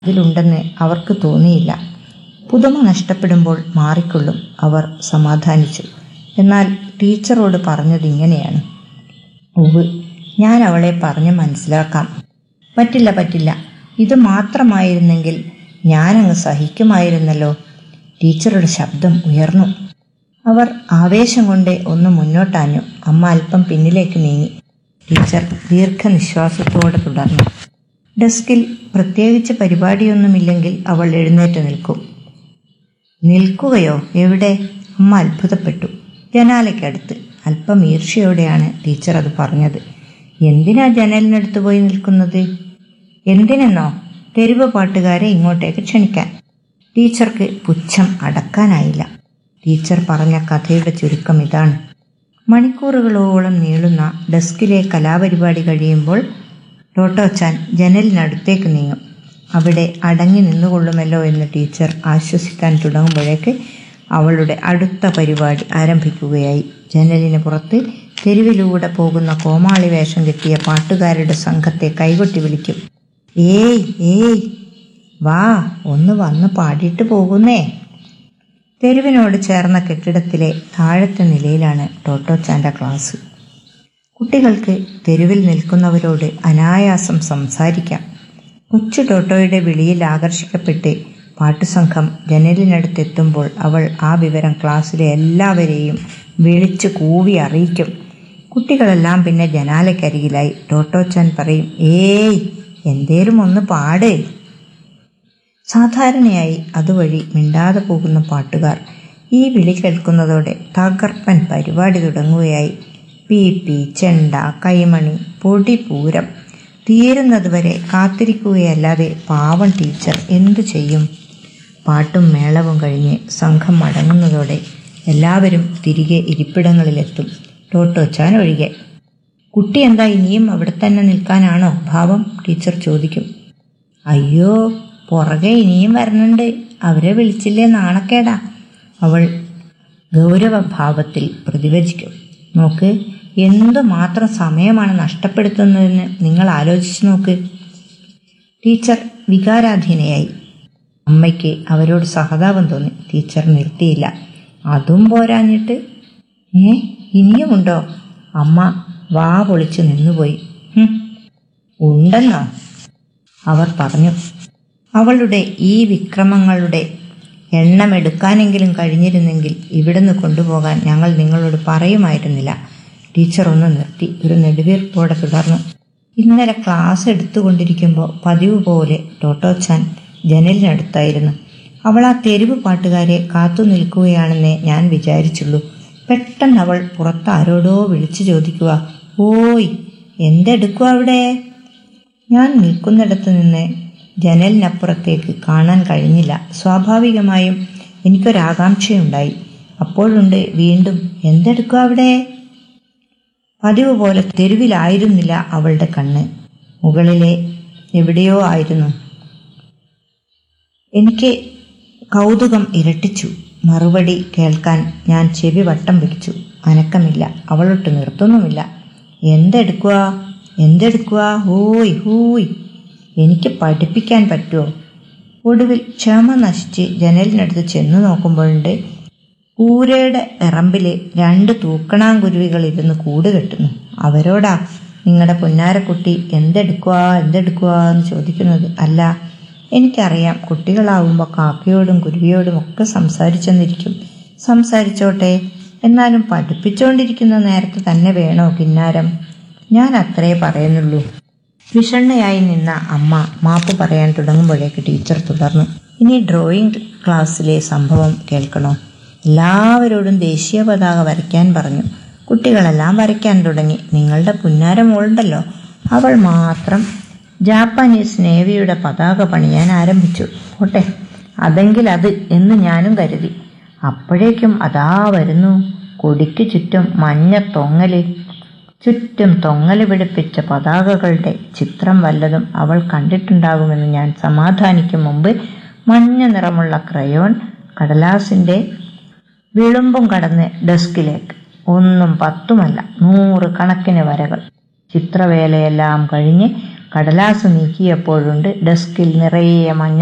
അതിലുണ്ടെന്ന് അവർക്ക് തോന്നിയില്ല പുതുമ നഷ്ടപ്പെടുമ്പോൾ മാറിക്കൊള്ളും അവർ സമാധാനിച്ചു എന്നാൽ ടീച്ചറോട് പറഞ്ഞത് ഇങ്ങനെയാണ് ഉവ് ഞാൻ അവളെ പറഞ്ഞ് മനസ്സിലാക്കാം പറ്റില്ല പറ്റില്ല ഇത് മാത്രമായിരുന്നെങ്കിൽ ഞാനങ്ങ് സഹിക്കുമായിരുന്നല്ലോ ടീച്ചറുടെ ശബ്ദം ഉയർന്നു അവർ ആവേശം കൊണ്ട് ഒന്ന് മുന്നോട്ടാഞ്ഞു അമ്മ അല്പം പിന്നിലേക്ക് നീങ്ങി ടീച്ചർ ദീർഘനിശ്വാസത്തോടെ തുടർന്നു ഡെസ്കിൽ പ്രത്യേകിച്ച് പരിപാടിയൊന്നുമില്ലെങ്കിൽ അവൾ എഴുന്നേറ്റ് നിൽക്കും നിൽക്കുകയോ എവിടെ അമ്മ അത്ഭുതപ്പെട്ടു ജനാലയ്ക്കടുത്ത് അല്പം ഈർഷ്യയോടെയാണ് ടീച്ചർ അത് പറഞ്ഞത് എന്തിനാ ജനലിനടുത്ത് പോയി നിൽക്കുന്നത് എന്തിനെന്നോ തെരുവ് പാട്ടുകാരെ ഇങ്ങോട്ടേക്ക് ക്ഷണിക്കാൻ ടീച്ചർക്ക് പുച്ഛം അടക്കാനായില്ല ടീച്ചർ പറഞ്ഞ കഥയുടെ ചുരുക്കം ഇതാണ് മണിക്കൂറുകളോളം നീളുന്ന ഡെസ്കിലെ കലാപരിപാടി കഴിയുമ്പോൾ ടോട്ടോച്ചാൻ ജനലിനടുത്തേക്ക് നീങ്ങും അവിടെ അടങ്ങി നിന്നുകൊള്ളുമല്ലോ എന്ന് ടീച്ചർ ആശ്വസിക്കാൻ തുടങ്ങുമ്പോഴേക്ക് അവളുടെ അടുത്ത പരിപാടി ആരംഭിക്കുകയായി ജനലിന് പുറത്ത് തെരുവിലൂടെ പോകുന്ന കോമാളി വേഷം കെട്ടിയ പാട്ടുകാരുടെ സംഘത്തെ കൈകൊട്ടി വിളിക്കും ഏയ് ഏയ് വാ ഒന്ന് വന്ന് പാടിയിട്ട് പോകുന്നേ തെരുവിനോട് ചേർന്ന കെട്ടിടത്തിലെ താഴത്തെ നിലയിലാണ് ടോട്ടോച്ചാൻ്റെ ക്ലാസ് കുട്ടികൾക്ക് തെരുവിൽ നിൽക്കുന്നവരോട് അനായാസം സംസാരിക്കാം കൊച്ചു ടോട്ടോയുടെ വിളിയിൽ ആകർഷിക്കപ്പെട്ട് പാട്ടുസംഘം ജനലിനടുത്തെത്തുമ്പോൾ അവൾ ആ വിവരം ക്ലാസ്സിലെ എല്ലാവരെയും വിളിച്ചു കൂവി അറിയിക്കും കുട്ടികളെല്ലാം പിന്നെ ജനാലയ്ക്കരികിലായി ടോട്ടോച്ചാൻ പറയും ഏയ് എന്തേലും ഒന്ന് പാട് സാധാരണയായി അതുവഴി മിണ്ടാതെ പോകുന്ന പാട്ടുകാർ ഈ വിളി കേൾക്കുന്നതോടെ തകർപ്പൻ പരിപാടി തുടങ്ങുകയായി പി പി ചെണ്ട കൈമണി പൊടിപൂരം തീരുന്നതുവരെ കാത്തിരിക്കുകയല്ലാതെ പാവം ടീച്ചർ എന്തു ചെയ്യും പാട്ടും മേളവും കഴിഞ്ഞ് സംഘം മടങ്ങുന്നതോടെ എല്ലാവരും തിരികെ ഇരിപ്പിടങ്ങളിലെത്തും ടോട്ടോച്ചാൻ ഒഴികെ കുട്ടി എന്താ ഇനിയും അവിടെ തന്നെ നിൽക്കാനാണോ ഭാവം ടീച്ചർ ചോദിക്കും അയ്യോ പുറകെ ഇനിയും വരണുണ്ട് അവരെ വിളിച്ചില്ലേ നാണക്കേടാ അവൾ ഗൗരവഭാവത്തിൽ പ്രതിവചിക്കും നോക്ക് എന്തുമാത്രം സമയമാണ് നഷ്ടപ്പെടുത്തുന്നതെന്ന് നിങ്ങൾ ആലോചിച്ചു നോക്ക് ടീച്ചർ വികാരാധീനയായി അമ്മയ്ക്ക് അവരോട് സഹതാപം തോന്നി ടീച്ചർ നിർത്തിയില്ല അതും പോരാഞ്ഞിട്ട് ഏ ഇനിയുമുണ്ടോ അമ്മ വാ പൊളിച്ച് നിന്നുപോയി "ഹും, ഉണ്ടെന്നോ അവർ പറഞ്ഞു അവളുടെ ഈ വിക്രമങ്ങളുടെ എണ്ണമെടുക്കാനെങ്കിലും കഴിഞ്ഞിരുന്നെങ്കിൽ ഇവിടുന്ന് കൊണ്ടുപോകാൻ ഞങ്ങൾ നിങ്ങളോട് പറയുമായിരുന്നില്ല ടീച്ചർ ഒന്ന് നിർത്തി ഒരു നെടുവീർപ്പോടെ തുടർന്നു ഇന്നലെ ക്ലാസ് എടുത്തുകൊണ്ടിരിക്കുമ്പോൾ പതിവ് പോലെ ടോട്ടോച്ചാൻ ജനലിനടുത്തായിരുന്നു അവൾ ആ തെരുവ് പാട്ടുകാരെ കാത്തു നിൽക്കുകയാണെന്നേ ഞാൻ വിചാരിച്ചുള്ളൂ പെട്ടെന്ന് അവൾ പുറത്ത് ആരോടോ വിളിച്ചു ചോദിക്കുക ഓയ് എന്തെടുക്കുക അവിടെ ഞാൻ നിൽക്കുന്നിടത്ത് നിന്ന് ജനലിനപ്പുറത്തേക്ക് കാണാൻ കഴിഞ്ഞില്ല സ്വാഭാവികമായും എനിക്കൊരാകാംക്ഷയുണ്ടായി അപ്പോഴുണ്ട് വീണ്ടും എന്തെടുക്കുക അവിടെ പതിവ് പോലെ തെരുവിലായിരുന്നില്ല അവളുടെ കണ്ണ് മുകളിലെ എവിടെയോ ആയിരുന്നു എനിക്ക് കൗതുകം ഇരട്ടിച്ചു മറുപടി കേൾക്കാൻ ഞാൻ ചെവി വട്ടം പിടിച്ചു അനക്കമില്ല അവളൊട്ട് നിർത്തുന്നുമില്ല എന്തെടുക്കുക എന്തെടുക്കുക ഹൂയ് ഹൂയ് എനിക്ക് പഠിപ്പിക്കാൻ പറ്റുമോ ഒടുവിൽ ക്ഷമ നശിച്ച് ജനലിനടുത്ത് ചെന്നു നോക്കുമ്പോഴുണ്ട് കൂരയുടെ ഇറമ്പിൽ രണ്ട് തൂക്കണാങ്കുരുവികൾ ഇരുന്ന് കൂട് കെട്ടുന്നു അവരോടാ നിങ്ങളുടെ പുന്നാരക്കുട്ടി എന്തെടുക്കുക എന്തെടുക്കുക എന്ന് ചോദിക്കുന്നത് അല്ല എനിക്കറിയാം കുട്ടികളാവുമ്പോൾ കാക്കയോടും കുരുവിയോടും ഒക്കെ സംസാരിച്ചെന്നിരിക്കും സംസാരിച്ചോട്ടെ എന്നാലും പഠിപ്പിച്ചുകൊണ്ടിരിക്കുന്ന നേരത്ത് തന്നെ വേണോ കിന്നാരം ഞാൻ അത്രേ പറയുന്നുള്ളൂ വിഷണ്ണയായി നിന്ന അമ്മ മാപ്പ് പറയാൻ തുടങ്ങുമ്പോഴേക്ക് ടീച്ചർ തുടർന്നു ഇനി ഡ്രോയിങ് ക്ലാസ്സിലെ സംഭവം കേൾക്കണോ എല്ലാവരോടും ദേശീയ പതാക വരയ്ക്കാൻ പറഞ്ഞു കുട്ടികളെല്ലാം വരയ്ക്കാൻ തുടങ്ങി നിങ്ങളുടെ പുന്നാര മോളുണ്ടല്ലോ അവൾ മാത്രം ജാപ്പാനീസ് നേവിയുടെ പതാക പണിയാൻ ആരംഭിച്ചു പോട്ടെ അതെങ്കിൽ അത് എന്ന് ഞാനും കരുതി അപ്പോഴേക്കും അതാ വരുന്നു കൊടിക്ക് ചുറ്റും മഞ്ഞ തൊങ്ങല് ചുറ്റും തൊങ്ങല് പിടിപ്പിച്ച പതാകകളുടെ ചിത്രം വല്ലതും അവൾ കണ്ടിട്ടുണ്ടാകുമെന്ന് ഞാൻ സമാധാനിക്കും മുമ്പ് മഞ്ഞ നിറമുള്ള ക്രയോൺ കടലാസിന്റെ വിളുമ്പും കടന്ന് ഡെസ്കിലേക്ക് ഒന്നും പത്തുമല്ല നൂറ് കണക്കിന് വരകൾ ചിത്രവേലയെല്ലാം കഴിഞ്ഞ് കടലാസ് നീക്കിയപ്പോഴുണ്ട് ഡെസ്കിൽ നിറയെ മഞ്ഞ